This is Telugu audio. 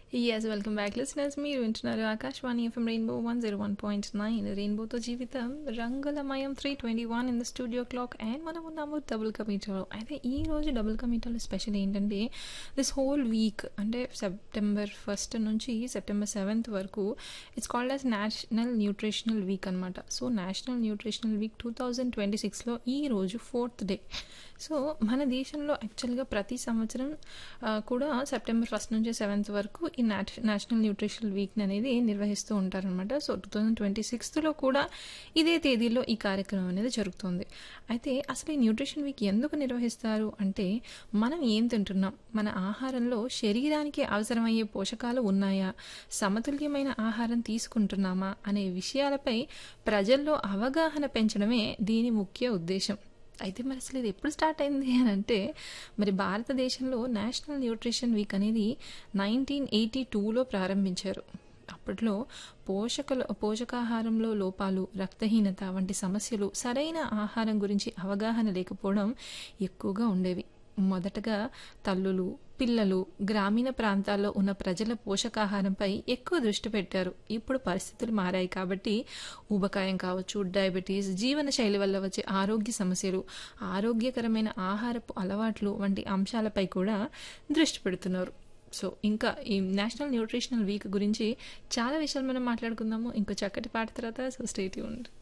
ఎస్ వెల్కమ్ బ్యాక్ లిసినర్స్ మీరు వింటున్నారు Akashvani FM rainbow one zero one point nine రెయిన్బోతో జీవితం రంగులమయం three twenty one in the studio clock and మనం ఉన్నాము డబుల్ కమీటాలో అయితే ఈ రోజు డబుల్ కమీటాలో స్పెషల్ ఏంటంటే దిస్ హోల్ వీక్ అంటే సెప్టెంబర్ ఫస్ట్ నుంచి సెప్టెంబర్ సెవెంత్ వరకు it's called as national nutritional week అనమాట so national nutritional week two thousand twenty సిక్స్లో ఈ రోజు ఫోర్త్ డే సో మన దేశంలో యాక్చువల్గా ప్రతి సంవత్సరం ఆ, కూడా సెప్టెంబర్ ఫస్ట్ నుంచి సెవెంత్ వరకు ఈ నేష- నేషనల్ న్యూట్రిషనల్ వీక్ అనేది నిర్వహిస్తూ ఉంటారనమాట సో టూ థౌజండ్ ట్వంటీ సిక్స్త్లో కూడా ఇదే తేదీలో ఈ కార్యక్రమం అనేది జరుగుతుంది అయితే అసలు ఈ న్యూట్రిషన్ వీక్ ఎందుకు నిర్వహిస్తారు అంటే మనం ఏం తింటున్నాం మన ఆహారంలో శరీరానికి అవసరమయ్యే పోషకాలు ఉన్నాయా సమతుల్యమైన ఆహారం తీసుకుంటున్నామా అనే విషయాలపై ప్రజల్లో అవగాహన పెంచడమే దీని ముఖ్య ఉద్దేశం అయితే మరి అసలు ఇది ఎప్పుడు స్టార్ట్ అయింది అని అంటే మరి భారతదేశంలో నేషనల్ న్యూట్రిషన్ వీక్ అనేది నైన్టీన్ ఎయిటీ టూలో ప్రారంభించారు అప్పట్లో పోషకలు పోషకాహారంలో లోపాలు రక్తహీనత వంటి సమస్యలు సరైన ఆహారం గురించి అవగాహన లేకపోవడం ఎక్కువగా ఉండేవి మొదటగా తల్లులు పిల్లలు గ్రామీణ ప్రాంతాల్లో ఉన్న ప్రజల పోషకాహారంపై ఎక్కువ దృష్టి పెట్టారు ఇప్పుడు పరిస్థితులు మారాయి కాబట్టి ఊబకాయం కావచ్చు డయాబెటీస్ జీవనశైలి వల్ల వచ్చే ఆరోగ్య సమస్యలు ఆరోగ్యకరమైన ఆహారపు అలవాట్లు వంటి అంశాలపై కూడా దృష్టి పెడుతున్నారు సో ఇంకా ఈ నేషనల్ న్యూట్రిషనల్ వీక్ గురించి చాలా విషయాలు మనం మాట్లాడుకుందాము ఇంకో చక్కటి పాట తర్వాత సో స్టేట్ ఉండి